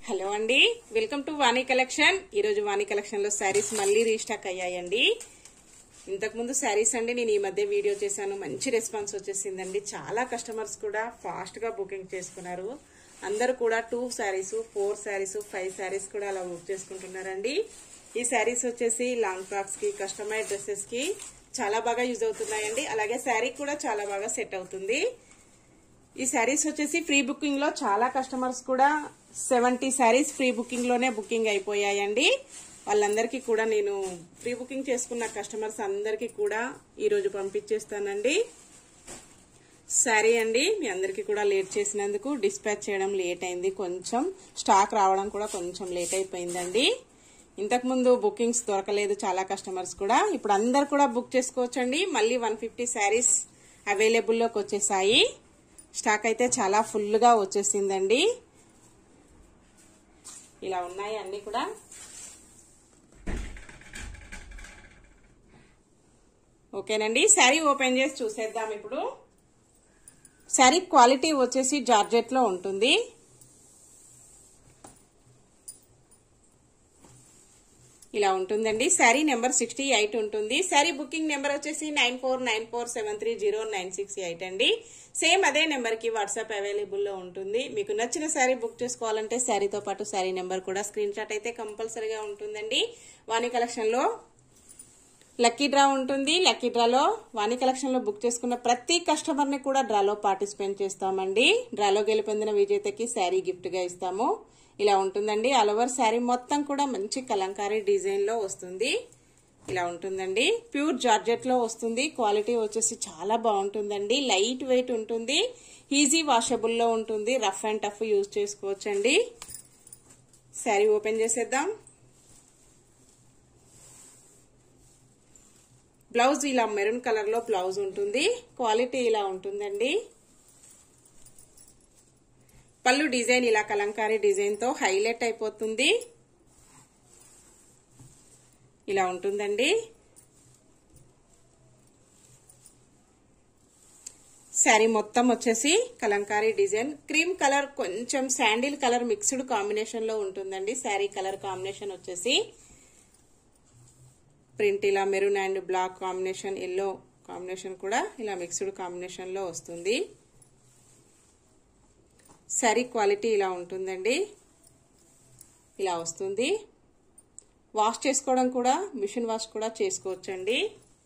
hello అండి welcome to Vani collection ఈరోజు వాణి collection లో శారీస్ మళ్ళీ రీస్టాక్ అయ్యాయండి ఇంతకుముందు శారీస్ అండి నేను ఈ మధ్య వీడియో చేశాను మంచి రెస్పాన్స్ వచ్చేసిందండి చాలా కస్టమర్స్ కూడా ఫాస్ట్ గా బుకింగ్ చేసుకున్నారు అందరూ కూడా two saris four saris five saris కూడా అలా బుక్ చేసుకుంటున్నారండి ఈ శారీస్ వచ్చేసి లాంగ్ ఫ్రాక్స్ కి కస్టమైజ్ డ్రెస్సెస్ కి చాలా బాగా యూజ్ అవుతున్నాయండి అలాగే శారీ కూడా చాలా బాగా సెట్ అవుతుంది ఈ శారీస్ వచ్చేసి ఫ్రీ బుకింగ్ లో చాలా కస్టమర్స్ కూడా సెవెంటీ శారీస్ ఫ్రీ బుకింగ్ లోనే బుకింగ్ అయిపోయాయండి వాళ్ళందరికీ కూడా నేను ఫ్రీ బుకింగ్ చేసుకున్న కస్టమర్స్ అందరికీ కూడా ఈ రోజు పంపించేస్తానండి శారీ అండి మీ అందరికీ కూడా లేట్ చేసినందుకు డిస్పాచ్ చేయడం లేట్ అయింది కొంచెం స్టాక్ రావడం కూడా కొంచెం లేట్ అయిపోయిందండి ఇంతకుముందు బుకింగ్స్ దొరకలేదు చాలా కస్టమర్స్ కూడా ఇప్పుడు అందరు కూడా బుక్ చేసుకోవచ్చండి మళ్ళీ వన్ ఫిఫ్టీ శారీస్ అవైలబుల్లోకి వచ్చేసాయి స్టాక్ అయితే చాలా ఫుల్గా వచ్చేసిందండి ఇలా ఉన్నాయి అన్ని కూడా ఓకేనండి శారీ ఓపెన్ చేసి చూసేద్దాం ఇప్పుడు శారీ క్వాలిటీ వచ్చేసి జార్జెట్ లో ఉంటుంది ఇలా ఉంటుందండి శారీ నెంబర్ సిక్స్టీ ఎయిట్ ఉంటుంది శారీ బుకింగ్ నెంబర్ వచ్చేసి nine four nine four seven three zero nine six eight అండి సేమ్ అదే నెంబర్ కి వాట్సాప్ అవైలబుల్ లో ఉంటుంది మీకు నచ్చిన శారీ బుక్ చేసుకోవాలంటే శారీతో పాటు శారీ నెంబర్ కూడా స్క్రీన్ షాట్ అయితే కంపల్సరీగా ఉంటుందండి వాణి కలెక్షన్ లో లక్కీ డ్రా ఉంటుంది లక్కీ డ్రాలో వాణి కలెక్షన్ లో బుక్ చేసుకున్న ప్రతి కస్టమర్ ని కూడా డ్రాలో పార్టిసిపేట్ చేస్తామండి డ్రాలో గెలుపొందిన విజేతకి శారీ గిఫ్ట్ గా ఇస్తాము ఇలా ఉంటుందండి ఆల్ ఓవర్ శారీ మొత్తం కూడా మంచి కలంకారీ డిజైన్ లో వస్తుంది ఇలా ఉంటుందండి ప్యూర్ జార్జెట్ లో వస్తుంది క్వాలిటీ వచ్చేసి చాలా బాగుంటుందండి లైట్ వెయిట్ ఉంటుంది ఈజీ వాషబుల్ లో ఉంటుంది రఫ్ అండ్ టఫ్ యూజ్ చేసుకోవచ్చండి శారీ ఓపెన్ చేసేద్దాం బ్లౌజ్ ఇలా మెరూన్ కలర్ లో బ్లౌజ్ ఉంటుంది క్వాలిటీ ఇలా ఉంటుందండి పళ్ళు డిజైన్ ఇలా కలంకారీ డిజైన్ తో హైలైట్ అయిపోతుంది ఇలా ఉంటుందండి శారీ మొత్తం వచ్చేసి కలంకారీ డిజైన్ క్రీమ్ కలర్ కొంచెం శాండిల్ కలర్ మిక్స్డ్ కాంబినేషన్ లో ఉంటుందండి శారీ కలర్ కాంబినేషన్ వచ్చేసి ప్రింట్ ఇలా maroon and black combination yellow combination కూడా ఇలా మిక్స్డ్ కాంబినేషన్ లో వస్తుంది శారీ క్వాలిటీ ఇలా ఉంటుందండి ఇలా వస్తుంది వాష్ చేసుకోవడం కూడా మిషన్ వాష్ కూడా చేసుకోవచ్చండి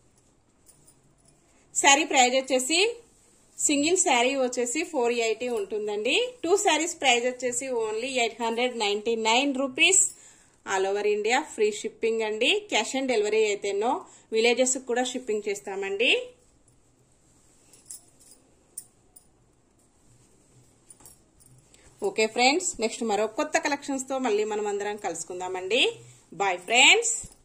శారీ ప్రైజ్ వచ్చేసి సింగిల్ శారీ వచ్చేసి ఫోర్ ఎయిటీ ఉంటుందండి టూ శారీస్ ప్రైజ్ వచ్చేసి only eight hundred ninety nine rupees all over India free shipping అండి క్యాష్ ఆన్ డెలివరీ అయితేనో విలేజెస్ కూడా షిప్పింగ్ చేస్తామండి ఓకే ఫ్రెండ్స్ నెక్స్ట్ మరో కొత్త కలెక్షన్స్ తో మళ్ళీ మనం అందరం కలుసుకుందామండి బాయ్ ఫ్రెండ్స్